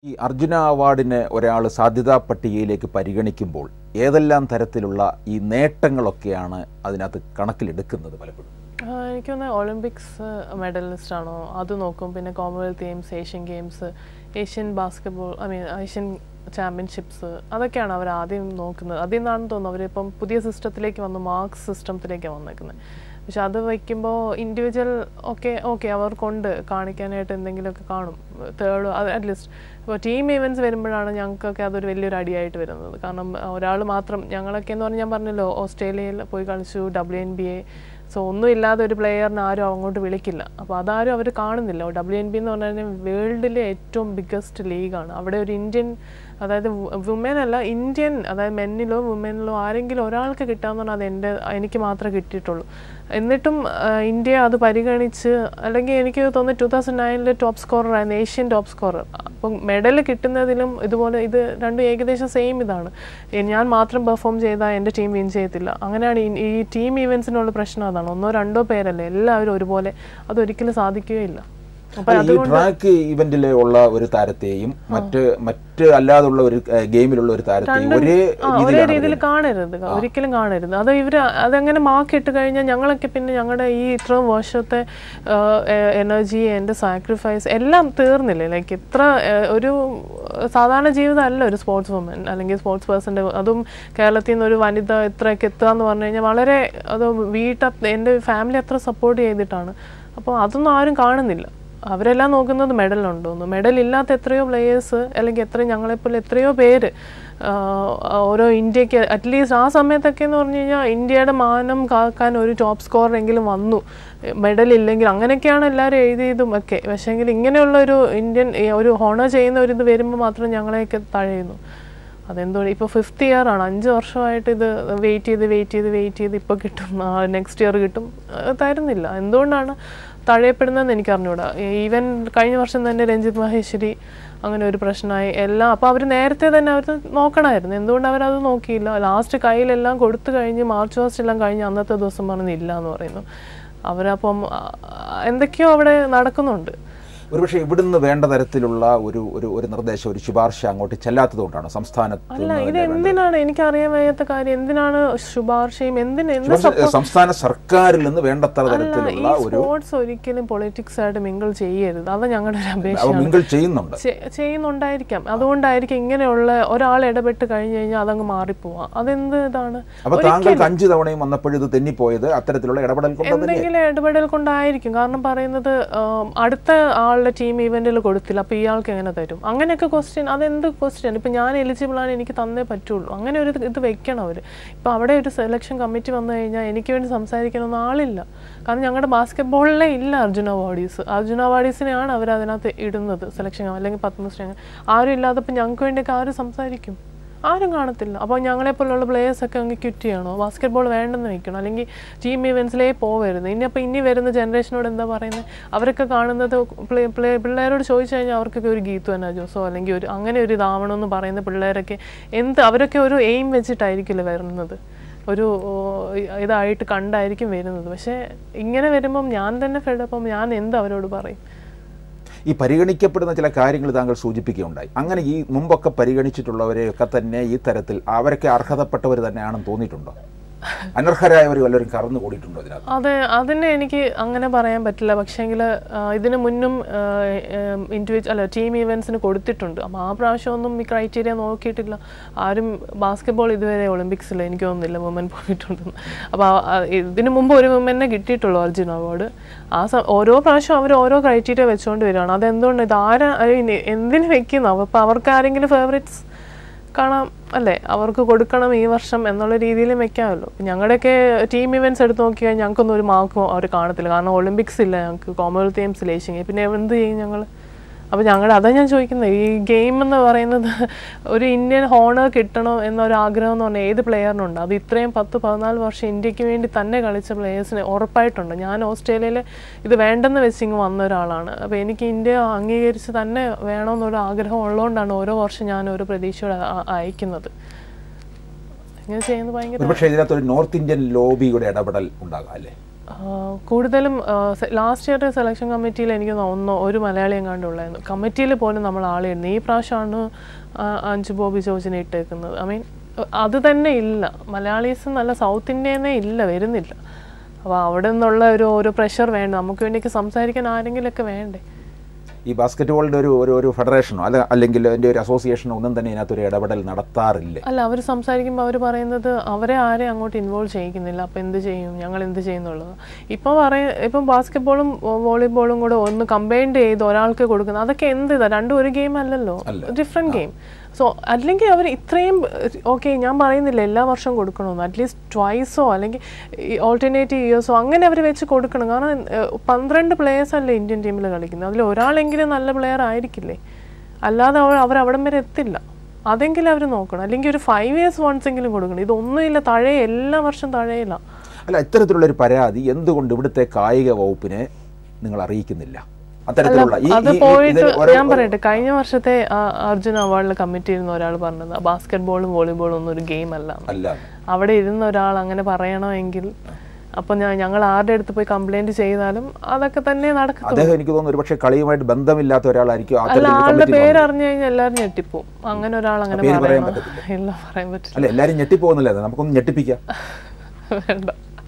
ഈ അർജുന അവാർഡിന് ഒരാൾ സാധ്യതാ പട്ടികയിലേക്ക് പരിഗണിക്കുമ്പോൾ ഏതെല്ലാം തരത്തിലുള്ള ഈ നേട്ടങ്ങളൊക്കെയാണ് അതിനകത്ത് കണക്കിലെടുക്കുന്നത് പലപ്പോഴും ആ, എനിക്ക് തോന്നുന്നത് ഒളിമ്പിക്സ് മെഡലിസ്റ്റ് ആണോ അത് നോക്കും പിന്നെ Commonwealth Games Asian Games Asian basketball I mean Asian championships അതൊക്കെയാണ് അവർ ആദ്യം നോക്കുന്നത് അതിൽ നിന്നാണെന്ന് തോന്നുന്നു അവരിപ്പം പുതിയ സിസ്റ്റത്തിലേക്ക് വന്നു മാർക്സ് സിസ്റ്റത്തിലേക്കാണ് വന്നേക്കുന്നത് പക്ഷെ അത് വയ്ക്കുമ്പോൾ ഇൻഡിവിജ്വൽ ഒക്കെ ഓക്കെ അവർക്കുണ്ട് കാണിക്കാനായിട്ട് എന്തെങ്കിലുമൊക്കെ കാണും തേർഡ് അറ്റ്ലീസ്റ്റ് ഇപ്പോൾ ടീം ഇവൻറ്റ്സ് വരുമ്പോഴാണ് ഞങ്ങൾക്കൊക്കെ അതൊരു വലിയൊരു അടിയായിട്ട് വരുന്നത് കാരണം ഒരാൾ മാത്രം ഞങ്ങളൊക്കെ എന്ന് പറഞ്ഞാൽ ഞാൻ പറഞ്ഞല്ലോ ഓസ്ട്രേലിയയിൽ പോയി കളിച്ചു W N B A so ഒന്നും ഇല്ലാതെ ഒരു പ്ലെയറിനെ ആരും അങ്ങോട്ട് വിളിക്കില്ല അപ്പോൾ അതാരും അവർ കാണുന്നില്ല ഡബ്ല്യു എൻ ബി എന്ന് പറഞ്ഞാൽ വേൾഡിലെ ഏറ്റവും ബിഗ്ഗസ്റ്റ് ലീഗാണ് അവിടെ ഒരു ഇന്ത്യൻ അതായത് വുമൻ അല്ല ഇന്ത്യൻ അതായത് മെന്നിലോ വുമനിലോ ആരെങ്കിലും ഒരാൾക്ക് കിട്ടാന്ന് പറഞ്ഞാൽ അത് എൻ്റെ എനിക്ക് മാത്രമേ കിട്ടിയിട്ടുള്ളൂ എന്നിട്ടും ആ, ഇന്ത്യ അത് പരിഗണിച്ച് അല്ലെങ്കിൽ എനിക്ക് തോന്നുന്നു ടൂ തൗസൻഡ് നയനിലെ ടോപ്പ് സ്കോറർ ആയിരുന്നു ഏഷ്യൻ ടോപ്പ് സ്കോറർ അപ്പം മെഡൽ കിട്ടുന്നതിലും ഇതുപോലെ ഇത് രണ്ടും ഏകദേശം സെയിം ഇതാണ് ഏ, ഞാൻ മാത്രം പെർഫോം ചെയ്താൽ എൻ്റെ ടീം വിൻ ചെയ്യത്തില്ല അങ്ങനെയാണ് ഈ- ഈ ടീം ഈവൻസിനുള്ള പ്രശ്നം അതാണ് ഒന്നോ രണ്ടോ പേരല്ലേ എല്ലാവരും ഒരുപോലെ അതൊരിക്കലും സാധിക്കുകയില്ല അപ്പം ഈ ട്രാക്ക് ഇവന്റിൽ ഉള്ള ഒരു താരത്തെയും മറ്റ് മറ്റ് അല്ലാതുള്ള ഒരു ഏഹ്, ഗെയിമിലുള്ള ഒരു താരത്തെയും ഒരേ ആ, ഒരേ രീതിയിലാണ് രീതിയിൽ കാണരുത് ഒരിക്കലും കാണരുത് അത് ഇവർ അതങ്ങനെ മാർക്ക് ഇട്ട് കഴിഞ്ഞാൽ ഞങ്ങളൊക്കെ പിന്നെ ഞങ്ങളുടെ ഈ ഇത്രയും വർഷത്തെ എനർജി എൻ്റെ സാക്രിഫൈസ് എല്ലാം തീർന്നില്ലേ ലൈക്ക് ഇത്ര ആ, ഒരു സാധാരണ ജീവിതമല്ല ഒരു സ്പോർട്സ് വുമൻ അല്ലെങ്കിൽ സ്പോർട്സ് പേഴ്സൻ്റെ അതും കേരളത്തിൽ നിന്ന് ഒരു വനിത ഇത്രയൊക്കെ എത്തുക എന്ന് പറഞ്ഞു കഴിഞ്ഞാൽ വളരെ അത് വീട്ട എൻ്റെ ഫാമിലി അത്ര സപ്പോർട്ട് ചെയ്തിട്ടാണ് അപ്പോൾ അതൊന്നും ആരും കാണുന്നില്ല അവരെല്ലാം നോക്കുന്നത് മെഡലുണ്ടോന്ന് മെഡൽ ഇല്ലാത്ത എത്രയോ പ്ലേയേഴ്സ് അല്ലെങ്കിൽ എത്രയോ ഞങ്ങളെപ്പോലെ എത്രയോ പേര് ആഹ് ഓരോ ഇന്ത്യക്ക് അറ്റ്ലീസ്റ്റ് ആ സമയത്തൊക്കെ എന്ന് പറഞ്ഞു കഴിഞ്ഞാൽ ഇന്ത്യയുടെ മാനം കാക്കാൻ ഒരു ടോപ്പ് സ്കോറർ എങ്കിലും വന്നു മെഡൽ ഇല്ലെങ്കിൽ അങ്ങനെയൊക്കെയാണ് എല്ലാവരും എഴുതിയതും ഒക്കെ പക്ഷേങ്കിൽ ഇങ്ങനെയുള്ള ഒരു ഇന്ത്യൻ ഈ ഒരു ഹോണർ ചെയ്യുന്ന ഒരു ഇത് വരുമ്പോൾ മാത്രം ഞങ്ങളെയൊക്കെ തഴയുന്നു അതെന്തോ ഇപ്പോൾ ഫിഫ്ത്ത് ഇയർ ആണ് അഞ്ച് വർഷമായിട്ട് ഇത് വെയിറ്റ് ചെയ്ത് വെയിറ്റ് ചെയ്ത് വെയിറ്റ് ചെയ്ത് ഇപ്പോൾ കിട്ടും നെക്സ്റ്റ് ഇയർ കിട്ടും ആ, തരുന്നില്ല എന്തുകൊണ്ടാണ് തഴയപ്പെടുന്നതെന്ന് എനിക്ക് അറിഞ്ഞൂടാ ഈവൻ കഴിഞ്ഞ വർഷം തന്നെ രഞ്ജിത്ത് മഹേശ്വരി അങ്ങനെ ഒരു പ്രശ്നമായി എല്ലാം അപ്പോൾ അവർ നേരത്തെ തന്നെ അവർ നോക്കണമായിരുന്നു എന്തുകൊണ്ട് അവരത് നോക്കിയില്ല ലാസ്റ്റ് കയ്യിലെല്ലാം കൊടുത്തു കഴിഞ്ഞ് മാർച്ച് ഫസ്റ്റ് എല്ലാം കഴിഞ്ഞ് അന്നത്തെ ദിവസം പറഞ്ഞില്ല എന്ന് പറയുന്നു അവരപ്പം ആ, എന്തൊക്കെയോ അവിടെ നടക്കുന്നുണ്ട് ഒരുപക്ഷെ ഇവിടുന്ന് വേണ്ട തരത്തിലുള്ള ഒരു ഒരു ഒരു നിർദ്ദേശം ഒരു ശുപാർശ അങ്ങോട്ട് ചെല്ലാത്തതുകൊണ്ടാണ് സംസ്ഥാനത്ത് അല്ല നിന്ന് ഇത് തന്നെ വേണ്ടത്. എന്തിനാണ് എനിക്ക് അറിയാൻ വയ്യാത്ത കാര്യം എന്തിനാണ് ശുപാർശയും എന്തിന് എന്ത് ശുപാർശ സംസ്ഥാന സർക്കാരിൽ നിന്ന് വേണ്ടത്ര ഈ തരത്തിലുള്ള ഒരു സ്പോർട്സ് ഒരിക്കലും പൊളിറ്റിക്സ് ആയിട്ട് മിങ്കിൾ ചെയ്യരുത് അത് ഞങ്ങളുടെ ഒരു അവ അപേക്ഷയാണ് മിങ്കിൾ ചെയ്യുന്നുണ്ട് ചെ- ചെയ്യുന്നുണ്ടായിരിക്കാം അതുകൊണ്ടായിരിക്കും ഇങ്ങനെയുള്ള ഒരാൾ ഇടപെട്ട് കഴിഞ്ഞു കഴിഞ്ഞാൽ അതങ്ങ് മാറിപ്പോവാം അതെന്ത് ഇതാണ് അപ്പൊ താങ്കൾക്ക് അഞ്ചു തവണയും വന്നപ്പോഴും ഇത് തെന്നിപ്പോയത് അത്തരത്തിലുള്ള ഇടപെടൽ കൊണ്ട് തന്നെ എന്തെങ്കിലും ഇടപെടൽ കൊണ്ടായിരിക്കും കാരണം പറയുന്നത് ആം, അടുത്ത ആളുടെ ടീം ഇവന്റിൽ കൊടുത്തില്ല അപ്പൊ ഇയാൾക്ക് എങ്ങനെ തരും അങ്ങനെയൊക്കെ ക്വസ്റ്റ്യൻ അതെന്ത് ക്വസ്റ്റ്യൻ ഇപ്പൊ ഞാൻ എലിജിബിൾ ആണ് എനിക്ക് തന്നേ പറ്റുള്ളൂ അങ്ങനെ ഒരു ഇത് ഇത് വെക്കണം അവര് ഇപ്പൊ അവിടെ ഒരു സെലക്ഷൻ കമ്മിറ്റി വന്നു കഴിഞ്ഞാൽ എനിക്ക് വേണ്ടി സംസാരിക്കാനൊന്നും ആളില്ല കാരണം ഞങ്ങളുടെ ബാസ്കറ്റ്ബോളിലെ ഇല്ല അർജുന അവാർഡീസ് അർജുന അവാർഡീസിനെയാണ് അവർ അതിനകത്ത് ഇടുന്നത് സെലക്ഷൻ അല്ലെങ്കിൽ പത്മശ്രീ അങ്ങനെ ആരും ഇല്ലാത്തപ്പോൾ ഞങ്ങൾക്ക് വേണ്ടിയൊക്കെ ആരും സംസാരിക്കും ആരും കാണത്തില്ല അപ്പോൾ ഞങ്ങളെപ്പോലുള്ള പ്ലേയേഴ്സൊക്കെ അങ്ങ് ക്വിറ്റ് ചെയ്യണോ ബാസ്കറ്റ് ബോൾ വേണ്ടെന്ന് വെക്കണം അല്ലെങ്കിൽ ടീം ഇവൻസിലേ പോവരുത് ഇനി അപ്പോൾ ഇനി വരുന്ന ജനറേഷനോട് എന്താ പറയുന്നത് അവരൊക്കെ കാണുന്നത് പ്ലേ പ്ലേ പിള്ളേരോട് ചോദിച്ചു കഴിഞ്ഞാൽ അവർക്കൊക്കെ ഒരു ഗീതു എന്നാ ജോസോ അല്ലെങ്കിൽ ഒരു അങ്ങനെ ഒരു ഇതാവണമെന്ന് പറയുന്ന പിള്ളേരൊക്കെ എന്ത് അവരൊക്കെ ഒരു എയിം വെച്ചിട്ടായിരിക്കില്ല വരുന്നത് ഒരു ഓ, ഇതായിട്ട് കണ്ടായിരിക്കും വരുന്നത് പക്ഷേ ഇങ്ങനെ വരുമ്പം ഞാൻ തന്നെ ഫെഡപ്പം ഞാൻ എന്ത് അവരോട് പറയും ഈ പരിഗണിക്കപ്പെടുന്ന ചില കാര്യങ്ങൾ താങ്കൾ സൂചിപ്പിക്കുകയുണ്ടായി അങ്ങനെ ഈ മുമ്പൊക്കെ പരിഗണിച്ചിട്ടുള്ളവരെയൊക്കെ തന്നെ ഈ തരത്തിൽ അവരൊക്കെ അർഹതപ്പെട്ടവർ തന്നെയാണെന്ന് തോന്നിയിട്ടുണ്ടോ അനർഹരായവർ വല്ലവരും കറന്നു കൂടിയിട്ടുണ്ടോ ഇതിനകത്ത് അതെ അതിനെ എനിക്ക് അങ്ങനെ പറയാൻ പറ്റില്ല പക്ഷേങ്കിൽ ഇതിന് മുന്നും ഇൻഡിവിജ്വൽ അല്ല ടീം ഇവൻസിന് കൊടുത്തിട്ടുണ്ട് അപ്പം ആ പ്രാവശ്യമൊന്നും ഈ ക്രൈറ്റീരിയ നോക്കിയിട്ടില്ല ആരും ബാസ്കറ്റ്ബോൾ ഇതുവരെ ഒളിമ്പിക്സിൽ എനിക്ക് തോന്നുന്നില്ല വുമൻ പോയിട്ടുണ്ടെന്ന് അപ്പോൾ ഇതിനു മുമ്പ് ഒരു വുമനെ കിട്ടിയിട്ടുള്ളൂ അർജുൻ അവാർഡ് ആ സ ഓരോ പ്രാവശ്യം അവർ ഓരോ ക്രൈറ്റീരിയ വെച്ചുകൊണ്ട് വരികയാണ് അതെന്തുകൊണ്ട് ഇത് ആരാ I mean, എന്തിന് വെക്കുന്നു അപ്പോൾ അവർക്ക് ആരെങ്കിലും ഫേവറേറ്റ്സ് കാണാം അല്ലേ അവർക്ക് കൊടുക്കണം ഈ വർഷം എന്നുള്ള രീതിയിൽ വെക്കാമല്ലോ ഞങ്ങളുടെയൊക്കെ ടീം ഇവൻറ്റ്സ് എടുത്ത് നോക്കിയാൽ ഞങ്ങൾക്കൊന്നും ഒരു മാർക്കും അവർ കാണത്തില്ല കാരണം ഒളിമ്പിക്സ് ഇല്ല ഞങ്ങൾക്ക് കോമൺവെൽത്ത് ഗെയിംസ് ലേശിങ് പിന്നെ എന്ത് ചെയ്യും ഞങ്ങൾ അപ്പോൾ ഞങ്ങളുടെ അതാ ഞാൻ ചോദിക്കുന്നത് ഈ ഗെയിം എന്ന് പറയുന്നത് ഒരു ഇന്ത്യൻ ഹോണർ കിട്ടണം എന്നൊരു ആഗ്രഹം എന്ന് പറഞ്ഞാൽ ഏത് പ്ലെയറിനുണ്ട് അത് ഇത്രയും പത്ത് പതിനാല് വർഷം ഇന്ത്യക്ക് വേണ്ടി തന്നെ കളിച്ച പ്ലെയേഴ്സിന് ഉറപ്പായിട്ടുണ്ട് ഞാൻ ഓസ്ട്രേലിയയിൽ ഇത് വേണ്ടെന്ന് വെച്ച് ഇങ്ങ് വന്ന ഒരാളാണ് അപ്പോൾ എനിക്ക് ഇന്ത്യ അംഗീകരിച്ച് തന്നെ വേണമെന്നൊരു ആഗ്രഹം ഉള്ളതുകൊണ്ടാണ് ഓരോ വർഷം ഞാൻ ഓരോ പ്രതീക്ഷയോടെ അ- അയക്കുന്നത് ഇങ്ങനെ ചെയ്യുന്നത് ഭയങ്കര ഒരുപക്ഷെ ഇതിനകത്ത് ഒരു നോർത്ത് ഇന്ത്യൻ ലോബിയുടെ ഇടപെടൽ ഉണ്ടാകാം അല്ലേ കൂടുതലും ലാസ്റ്റ് ഇയർ സെലക്ഷൻ കമ്മിറ്റിയിൽ എനിക്ക് തോന്നുന്നു ഒന്നോ ഒരു മലയാളി എങ്ങാണ്ട് ഉള്ളായിരുന്നു കമ്മിറ്റിയിൽ പോലും നമ്മൾ ആളെയിരുന്നു ഈ പ്രാവശ്യമാണ് ആ, അഞ്ചു ബോബി ജോർജിനെ ഇട്ടേക്കുന്നത് ഐ മീൻ അത് തന്നെ ഇല്ല മലയാളീസ് നല്ല സൗത്ത് ഇന്ത്യനെ ഇല്ല വരുന്നില്ല അപ്പോൾ അവിടെ നിന്നുള്ള ഒരു ഒരു പ്രഷർ വേണ്ട നമുക്ക് വേണ്ടിയൊക്കെ സംസാരിക്കാൻ ആരെങ്കിലുമൊക്കെ വേണ്ടേ ഈ ബാസ്കറ്റ് ബോളിൻ്റെ ഒരു ഒരു ഒരു ഫെഡറേഷനോ അല്ല അല്ലെങ്കിൽ എൻ്റെ ഒരു അസോസിയേഷനോ ഒന്നും തന്നെ ഇതിനകത്തൊരു ഇടപെടൽ നടത്താറില്ലേ അല്ല അവർ സംസാരിക്കുമ്പോൾ അവർ പറയുന്നത് അവരെ ആരെയും അങ്ങോട്ട് ഇൻവോൾവ് ചെയ്യിക്കുന്നില്ല അപ്പോൾ എന്ത് ചെയ്യും ഞങ്ങൾ എന്ത് ചെയ്യുന്നുള്ളത് ഇപ്പോൾ പറയ ഇപ്പം ബാസ്കറ്റ്ബോളും വോളിബോളും കൂടെ ഒന്ന് കമ്പൈൻഡ് ചെയ്ത് ഒരാൾക്ക് കൊടുക്കുന്നത് അതൊക്കെ എന്ത് ഇതാ രണ്ടും ഒരു ഗെയിം അല്ലല്ലോ ഡിഫറെൻറ്റ് ഗെയിം സോ അല്ലെങ്കിൽ അവർ ഇത്രയും ഓക്കെ ഞാൻ പറയുന്നില്ല എല്ലാ വർഷവും കൊടുക്കണമെന്ന് അറ്റ്ലീസ്റ്റ് ട്വൈസോ അല്ലെങ്കിൽ ഓൾട്ടർനേറ്റീവ് ഇയേഴ്സോ അങ്ങനെ അവർ വെച്ച് കൊടുക്കണം കാരണം ഏഹ്, പന്ത്രണ്ട് പ്ലേയേഴ്സ് അല്ലേ ഇന്ത്യൻ ടീമിൽ കളിക്കുന്നത് അതിൽ ഒരാളെങ്കിലും നല്ല പ്ലെയർ ആയിരിക്കില്ലേ അല്ലാതെ അവർ അവർ അവിടം വരെ എത്തില്ല അതെങ്കിലും അവർ നോക്കണം അല്ലെങ്കിൽ ഒരു ഫൈവ് ഇയേഴ്സ് വൺസ് എങ്കിലും കൊടുക്കണം ഇതൊന്നുമില്ല തഴയ എല്ലാ വർഷം തഴയില്ല അല്ല ഇത്തരത്തിലുള്ളൊരു പരാതി എന്തുകൊണ്ട് ഇവിടുത്തെ കായിക വകുപ്പിനെ നിങ്ങൾ അറിയിക്കുന്നില്ല അത്തരത്തിലുള്ള ഈ അത് ഈ- ഈ- പോയിട്ട് ഇതിൽ ഓരോ- ഞാൻ പറയട്ടെ കഴിഞ്ഞ വർഷത്തെ ആ, അർജുന അവാർഡിൽ കമ്മിറ്റി ഇരുന്ന ഒരാൾ പറഞ്ഞത് ബാസ്കറ്റ് ബോളും വോളിബോളും ഒന്നും ഒരു ഗെയിം അല്ല എന്ന്. അല്ല അവിടെ ഇരുന്ന ഒരാൾ അങ്ങനെ പറയണമെങ്കിൽ അപ്പൊ ഞാൻ ഞങ്ങൾ ആരുടെ അടുത്ത് പോയി കംപ്ലൈന്റ് ചെയ്താലും അതൊക്കെ തന്നെ നടക്കത്തുള്ളൂ അദ്ദേഹം എനിക്ക് തോന്നുന്നു ഒരുപക്ഷെ കളിയുമായിട്ട് ബന്ധമില്ലാത്ത ഒരാളായിരിക്കും അല്ല അത്തരത്തിൽ ആളുടെ കമ്മിറ്റി പേര് അറിഞ്ഞു കഴിഞ്ഞാൽ എല്ലാവരും ഞെട്ടിപ്പോവും അങ്ങനെ ഒരാൾ അങ്ങനെ പേര് പറയാൻ പറയണോ ഇല്ല പറയാൻ പറ്റില്ല അല്ല എല്ലാവരും ഞെട്ടിപ്പോകുന്നില്ല നമുക്കൊന്ന് ഞെട്ടിപ്പിക്കാം വേണ്ട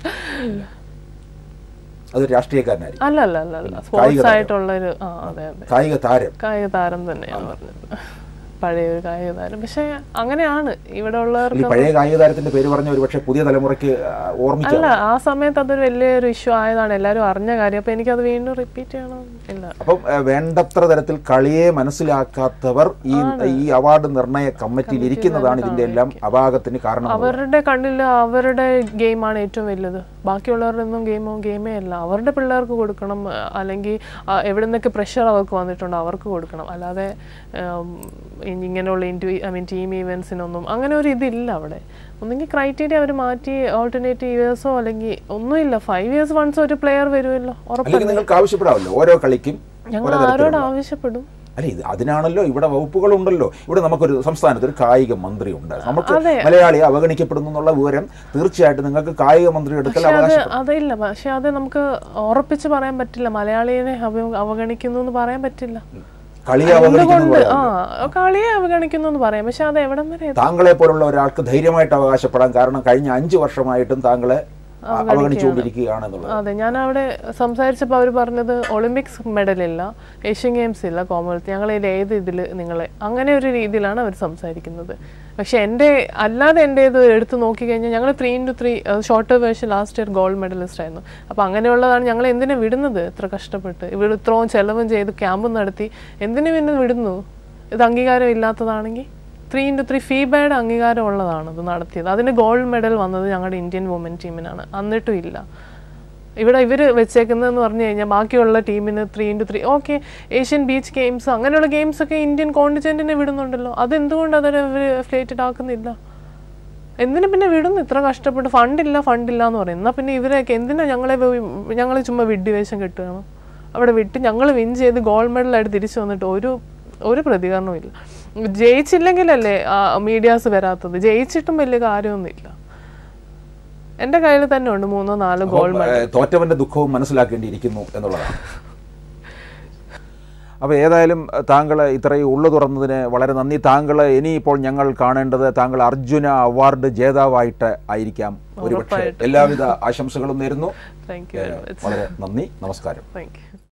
അത് രാഷ്ട്രീയക്കാരനായിരിക്കും അല്ല അല്ല അല്ല അല്ല സ്പോർട്സ് ആയിട്ടുള്ള ഒരു ആ അതെ അതെ കായിക താരം കായിക താരം തന്നെയാണ് പറഞ്ഞത് പഴയ ഒരു കായിക താരം പക്ഷെ അങ്ങനെയാണ് ഇവിടെ ഈ ഉള്ളവർക്ക് പഴയ കായിക താരത്തിന്റെ പേര് പറഞ്ഞ ഒരുപക്ഷെ പുതിയ തലമുറയ്ക്ക് ആ, ഓർമ്മിക്കാം അല്ല ആ സമയത്ത് അതൊരു വലിയൊരു ഇഷ്യൂ ആയതാണ് എല്ലാവരും അറിഞ്ഞ കാര്യം അപ്പൊ എനിക്കത് വീണ്ടും റിപ്പീറ്റ് ചെയ്യണം ഇല്ല അപ്പം ആ, വേണ്ടത്ര തരത്തിൽ കളിയെ മനസ്സിലാക്കാത്തവർ ഈ ഈ അവാർഡ് നിർണയ കമ്മിറ്റിയിൽ ഇരിക്കുന്നതാണ് ഇതിന്റെ എല്ലാം അപാകത്തിന് കാരണം അവരുടെ കണ്ണിൽ അവരുടെ ഗെയിമാണ് ഏറ്റവും വലുത് ബാക്കിയുള്ളവരുടെ ഒന്നും ഗെയിമോ ഗെയിമേ അല്ല അവരുടെ പിള്ളേർക്ക് കൊടുക്കണം ആ, അല്ലെങ്കിൽ ആ, എവിടെ നിന്നൊക്കെ പ്രഷർ അവർക്ക് വന്നിട്ടുണ്ടോ അവർക്ക് കൊടുക്കണം അല്ലാതെ ഉം, ഇ- ഇങ്ങനെയുള്ള ഇൻഡി ഐ മീൻ ടീം ഈവൻസിനൊന്നും അങ്ങനെ ഒരു ഇതില്ല അവിടെ ഒന്നെങ്കിൽ ക്രൈറ്റീരിയ അവർ മാറ്റി ഓൾട്ടർനേറ്റീവ് ഇയേഴ്സോ അല്ലെങ്കിൽ ഒന്നുമില്ല ഫൈവ് ഇയേഴ്സ് വൺസ് ഒരു പ്ലെയർ വരുമല്ലോ ഉറപ്പ് അല്ലെങ്കിൽ നിങ്ങൾക്ക് ആവശ്യപ്പെടാമല്ലോ ഓരോ കളിക്കും ഞങ്ങൾ ഓരോ ആരോട് തരത്തിലുള്ള ആവശ്യപ്പെടും അല്ല ഇത് അതിനാണല്ലോ ഇവിടെ വകുപ്പുകളുണ്ടല്ലോ ഇവിടെ നമുക്കൊരു സംസ്ഥാനത്ത് ഒരു കായിക മന്ത്രി ഉണ്ട് നമുക്ക് അതെ. മലയാളി അവഗണിക്കപ്പെടുന്നു എന്നുള്ള വിവരം തീർച്ചയായിട്ടും നിങ്ങൾക്ക് കായിക മന്ത്രി എടുക്കൽ പക്ഷെ അത് അവകാശം അതില്ല പക്ഷെ അത് നമുക്ക് ഉറപ്പിച്ച് പറയാൻ പറ്റില്ല മലയാളിയെ അവ- അവഗണിക്കുന്നു എന്ന് പറയാൻ പറ്റില്ല കളിയെ അവഗണിക്കുന്നു എന്ന് എന്തുകൊണ്ട് പറയാം. ആ കളിയെ അവഗണിക്കുന്നു എന്ന് പറയാം പക്ഷെ അത് എവിടം വരെ എത്തും? താങ്കളെ പോലുള്ള ഒരാൾക്ക് ധൈര്യമായിട്ട് അവകാശപ്പെടാൻ കാരണം കഴിഞ്ഞ അഞ്ചു വർഷമായിട്ടും താങ്കളെ അ- അവഗണിച്ചുകൊണ്ടിരിക്കുകയാണ് എന്നുള്ളത് അതെ ഞാൻ അവിടെ സംസാരിച്ചപ്പോൾ അവർ പറഞ്ഞത് ഒളിമ്പിക്സ് മെഡൽ ഇല്ല ഏഷ്യൻ ഗെയിംസ് ഇല്ല കോമൺവെൽത്ത് ഞങ്ങൾ ഇതിൽ ഏത് ഇതിൽ നിങ്ങളെ അങ്ങനെ ഒരു രീതിയിലാണ് അവർ സംസാരിക്കുന്നത് പക്ഷെ എൻ്റെ അല്ലാതെ എൻ്റെ ഇത് എടുത്ത് നോക്കിക്കഴിഞ്ഞാൽ ഞങ്ങൾ three into three short version last year gold medalist ആയിരുന്നു അപ്പോൾ അങ്ങനെയുള്ളതാണ് ഞങ്ങൾ എന്തിനാ വിടുന്നത് ഇത്ര കഷ്ടപ്പെട്ട് ഇവിടെ ഇത്രയും ചെലവും ചെയ്ത് ക്യാമ്പും നടത്തി എന്തിനു പിന്നെ വിടുന്നു ഇത് അംഗീകാരം ഇല്ലാത്തതാണെങ്കിൽ ത്രീ ഇൻറ്റു ത്രീ ഫീബയുടെ അംഗീകാരം ഉള്ളതാണ് ഇത് നടത്തിയത് അതിന് ഗോൾഡ് മെഡൽ വന്നത് ഞങ്ങളുടെ ഇന്ത്യൻ വുമൻ ടീമിനാണ് എന്നിട്ടും ഇല്ല ഇവിടെ ഇവർ വെച്ചേക്കുന്നതെന്ന് പറഞ്ഞു കഴിഞ്ഞാൽ ബാക്കിയുള്ള ടീമിന് three into three okay Asian beach games അങ്ങനെയുള്ള ഗെയിംസ് ഒക്കെ ഇന്ത്യൻ കോണ്ടിജൻറ്റിനെ വിടുന്നുണ്ടല്ലോ അതെന്തുകൊണ്ട് അതൊരു ഇവർ ഫ്ലേറ്റഡ് ആക്കുന്നില്ല എന്തിനു പിന്നെ വിടുന്നു ഇത്ര കഷ്ടപ്പെട്ട് ഫണ്ടില്ല ഫണ്ടില്ല എന്ന് പറയും എന്നാൽ പിന്നെ ഇവരൊക്കെ എന്തിനാ ഞങ്ങളെ ഞങ്ങൾ ചുമ്മാ വിഡ്ഡിവേഷം കിട്ടുകയാണ് അവിടെ വിട്ട് ഞങ്ങൾ വിൻ ചെയ്ത് ഗോൾഡ് മെഡലായിട്ട് തിരിച്ചു വന്നിട്ട് ഒരു ഒരു പ്രതികരണവും ഇല്ല ജയിച്ചില്ലെങ്കിലല്ലേ മീഡിയാസ് വരാത്തത് ജയിച്ചിട്ടും വലിയ കാര്യമൊന്നുമില്ല എൻ്റെ കയ്യിൽ തന്നെ ഉണ്ട് മൂന്നോ നാലോ ഗോൾഡ് അപ്പം, ഏഹ്, തോറ്റവന്റെ ദുഃഖവും മനസ്സിലാക്കേണ്ടിയിരിക്കുന്നു എന്നുള്ളതാണ് അപ്പോൾ ഏതായാലും താങ്കൾ ഇത്രയും ഉള്ളു തുറന്നതിന് വളരെ നന്ദി താങ്കൾ ഇനിയിപ്പോൾ ഞങ്ങൾ കാണേണ്ടത് താങ്കൾ അർജുന അവാർഡ് ജേതാവായിട്ട് ആയിരിക്കാം ഒരുപക്ഷെ എല്ലാവിധ ആശംസകളും നേരുന്നു താങ്ക് യു വെരി മച്ച് വളരെ നന്ദി നമസ്കാരം താങ്ക് യു